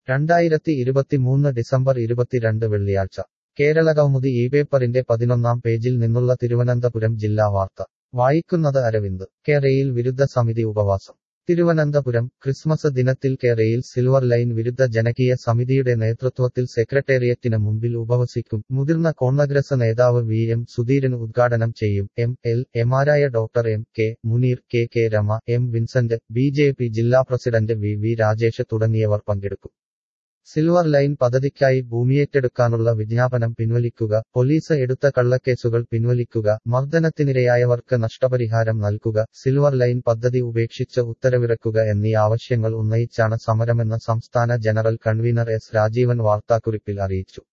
രണ്ടായിരത്തി ഇരുപത്തിമൂന്ന് ഡിസംബർ ഇരുപത്തിരണ്ട് വെള്ളിയാഴ്ച കേരളകൗമുദി ഈ പേപ്പറിന്റെ പതിനൊന്നാം പേജിൽ നിന്നുള്ള തിരുവനന്തപുരം ജില്ലാ വാർത്ത വായിക്കുന്നത് അരവിന്ദ് കേരയിൽ വിരുദ്ധ സമിതി ഉപവാസം തിരുവനന്തപുരം ക്രിസ്മസ് ദിനത്തിൽ കേരയിൽ സിൽവർ ലൈൻ വിരുദ്ധ ജനകീയ സമിതിയുടെ നേതൃത്വത്തിൽ സെക്രട്ടേറിയറ്റിന് മുമ്പിൽ ഉപവസിക്കും മുതിർന്ന കോൺഗ്രസ് നേതാവ് വി എം സുധീരൻ ഉദ്ഘാടനം ചെയ്യും എം എൽ എമാരായ doctor M K Muneer K K Rema M Vincent B J P ജില്ലാ പ്രസിഡന്റ് വി വി രാജേഷ് തുടങ്ങിയവർ പങ്കെടുക്കും സിൽവർ ലൈൻ പദ്ധതിക്കായി ഭൂമിയേറ്റെടുക്കാനുള്ള വിജ്ഞാപനം പിൻവലിക്കുക പോലീസ് എടുത്ത കള്ളക്കേസുകൾ പിൻവലിക്കുക മർദ്ദനത്തിനിരയായവർക്ക് നഷ്ടപരിഹാരം നൽകുക സിൽവർ ലൈൻ പദ്ധതി ഉപേക്ഷിച്ച് ഉത്തരവിറക്കുക എന്നീ ആവശ്യങ്ങൾ ഉന്നയിച്ചാണ് സമരമെന്ന് സംസ്ഥാന ജനറൽ കൺവീനർ എസ് രാജീവൻ വാർത്താക്കുറിപ്പിൽ അറിയിച്ചു